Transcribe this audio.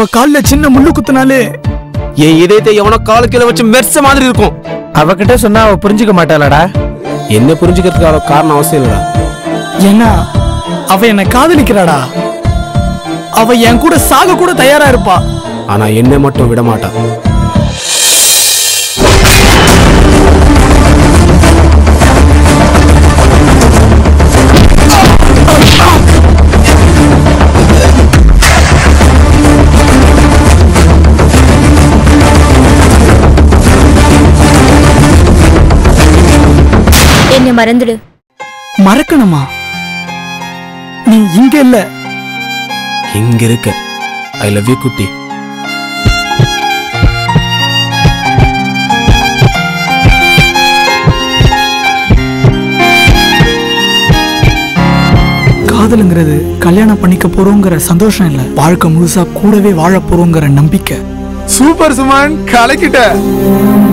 அவ கால்ல சின்ன முள்ளு குத்துனாலே என் இதயத்தை எவனோ கால கீழே வச்சு மெர்ச மாதிரி இருக்கும் அவகிட்ட சொன்னா அவ புரிஞ்சுக்க மாட்டாளடா என்ன புரிஞ்சுக்கிறதுக்கான காரணம் அவசியம் இல்லடா ஏன்னா அவ என்னை காதலிக்கிறாடா அவ என் கூட சாக கூட தயாரா இருப்பா ஆனா என்ன மட்டும் விட மாட்டா என்னை மறந்துடு மறக்கணுமா நீ இங்க இல்ல இங்க இருக்க ஐ லவ் யூ குட்டி காதலுங்கிறது கல்யாணம் பண்ணிக்க போறோங்கிற சந்தோஷம் இல்ல வாழ்க்கை முழுசா கூடவே வாழ போறோங்கிற நம்பிக்கை சூப்பர் சுமன் கலக்கிட்ட